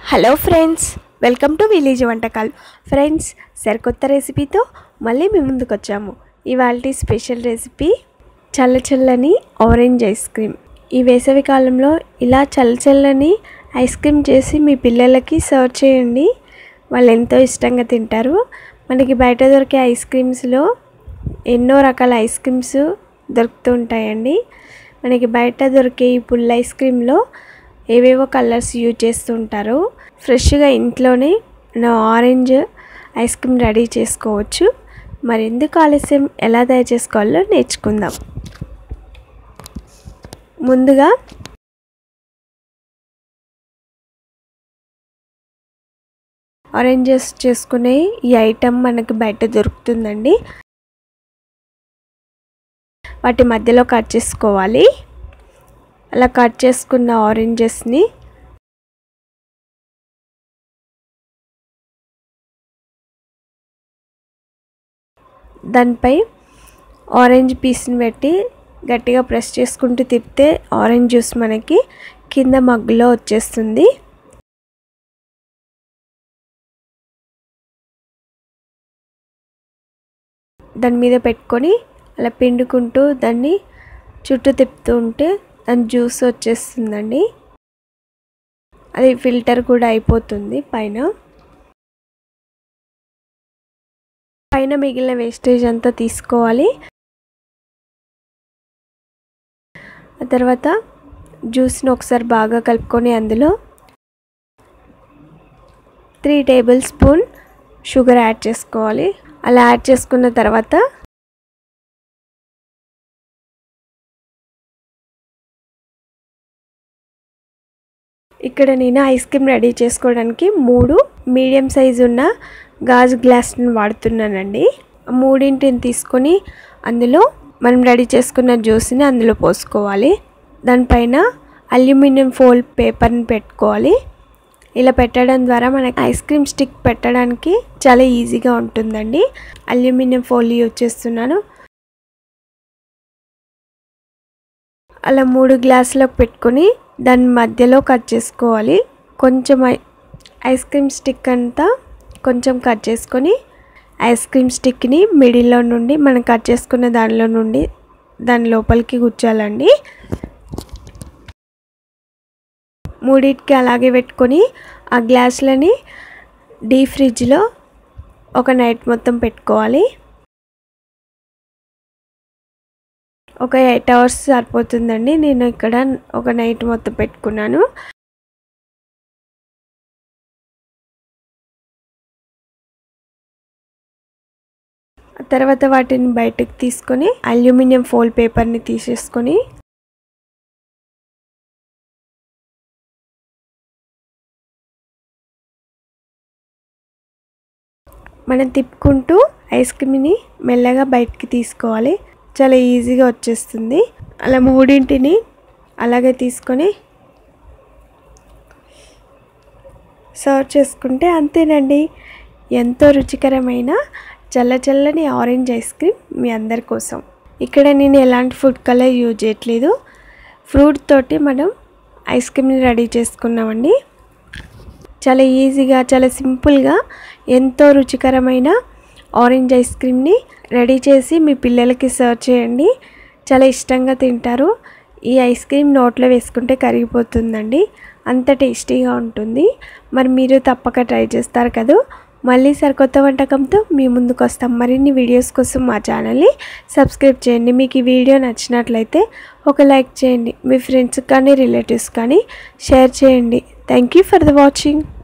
hello friends welcome to village వంటకాలు friends సరికొత్త రెసిపీతో మళ్ళీ మీ ముందుకు వచ్చాము ఇవాళ స్పెషల్ రెసిపీ చల్ల చల్లని ఆరెంజ్ ఐస్ క్రీమ్ ఈ వేసవి కాలంలో ఇలా చల్ల చల్లని ఐస్ క్రీమ్ చేసి మీ పిల్లలకి సర్వ్ చేయండి వాళ్ళు ఎంతో ఇష్టంగా తింటారు మనకి బయట దొరికే ఐస్ క్రీమ్స్లో ఎన్నో రకాల ఐస్ క్రీమ్స్ దొరుకుతూ ఉంటాయండి మనకి బయట దొరికే ఈ పుల్ల ఐస్ క్రీమ్లో ఏవేవో కలర్స్ యూజ్ చేస్తూ ఉంటారు ఫ్రెష్గా ఇంట్లోనే నా ఆరెంజ్ ఐస్ క్రీమ్ రెడీ చేసుకోవచ్చు మరి ఎందుకు ఆలస్యం ఎలా తయారు చేసుకోవాలో నేర్చుకుందాం ముందుగా ఆరెంజెస్ చేసుకునే ఈ ఐటమ్ మనకి బయట దొరుకుతుందండి వాటి మధ్యలో కట్ చేసుకోవాలి అలా కట్ చేసుకున్న ఆరెంజెస్ని దానిపై ఆరెంజ్ పీస్ని పెట్టి గట్టిగా ప్రెస్ చేసుకుంటూ తిప్పితే ఆరెంజ్ జ్యూస్ మనకి కింద మగ్గులో వచ్చేస్తుంది దాని మీద పెట్టుకొని అలా పిండుకుంటూ దాన్ని చుట్టూ తిప్పుతూ ఉంటే దాని జ్యూస్ వచ్చేస్తుందండి అది ఫిల్టర్ కూడా అయిపోతుంది పైన పైన మిగిలిన వేస్టేజ్ అంతా తీసుకోవాలి ఆ తర్వాత జ్యూస్ని ఒకసారి బాగా కలుపుకొని అందులో three tablespoon sugar add చేసుకోవాలి అలా యాడ్ చేసుకున్న తర్వాత ఇక్కడ నేను ఐస్ క్రీమ్ రెడీ చేసుకోవడానికి మూడు మీడియం సైజు ఉన్న గాజు గ్లాస్ని వాడుతున్నానండి మూడింటిని తీసుకొని అందులో మనం రెడీ చేసుకున్న జ్యూస్ని అందులో పోసుకోవాలి దానిపైన అల్యూమినియం ఫోల్ పేపర్ని పెట్టుకోవాలి ఇలా పెట్టడం ద్వారా మనకి ఐస్ క్రీమ్ స్టిక్ పెట్టడానికి చాలా ఈజీగా ఉంటుందండి అల్యూమినియం ఫోల్ యూజ్ చేస్తున్నాను అలా మూడు గ్లాసులకు పెట్టుకొని దాని మధ్యలో కట్ చేసుకోవాలి కొంచెం ఐస్ క్రీమ్ స్టిక్ అంతా కొంచెం కట్ చేసుకొని ఐస్ క్రీమ్ స్టిక్ని మిడిల్లో నుండి మనం కట్ చేసుకున్న దానిలో నుండి దాని లోపలికి గుచ్చాలండి మూడింటికి అలాగే పెట్టుకొని ఆ గ్లాసులని డీ ఫ్రిడ్జ్లో ఒక నైట్ మొత్తం పెట్టుకోవాలి ఒక ఎయిట్ అవర్స్ సరిపోతుందండి నేను ఇక్కడ ఒక నైట్ మొత్తం పెట్టుకున్నాను తర్వాత వాటిని బయటకు తీసుకొని అల్యూమినియం ఫోల్ పేపర్ని తీసేసుకొని మనం తిప్పుకుంటూ ఐస్ క్రీమ్ని మెల్లగా బయటికి తీసుకోవాలి చాలా ఈజీగా వచ్చేస్తుంది అలా మూడింటిని అలాగే తీసుకొని సర్వ్ చేసుకుంటే అంతేనండి ఎంతో రుచికరమైన చల్ల చల్లని ఆరెంజ్ ఐస్ క్రీమ్ మీ అందరి కోసం ఇక్కడ నేను ఎలాంటి ఫుడ్ కలర్ యూజ్ చేయట్లేదు ఫ్రూట్ తోటి మనం ఐస్ క్రీమ్ని రెడీ చేసుకున్నామండి చాలా ఈజీగా చాలా సింపుల్గా ఎంతో రుచికరమైన ఆరెంజ్ ఐస్ క్రీమ్ని రెడీ చేసి మీ పిల్లలకి సర్వ్ చేయండి చాలా ఇష్టంగా తింటారు ఈ ఐస్ క్రీమ్ నోట్లో వేసుకుంటే కరిగిపోతుందండి అంత టేస్టీగా ఉంటుంది మరి మీరు తప్పక ట్రై చేస్తారు కదా మళ్ళీ సరికొత్త వంటకంతో మీ ముందుకు వస్తాం మరిన్ని వీడియోస్ కోసం మా ఛానల్ని సబ్స్క్రైబ్ చేయండి మీకు ఈ వీడియో నచ్చినట్లయితే ఒక లైక్ చేయండి మీ ఫ్రెండ్స్కి కానీ రిలేటివ్స్ కానీ షేర్ చేయండి thank you for the watching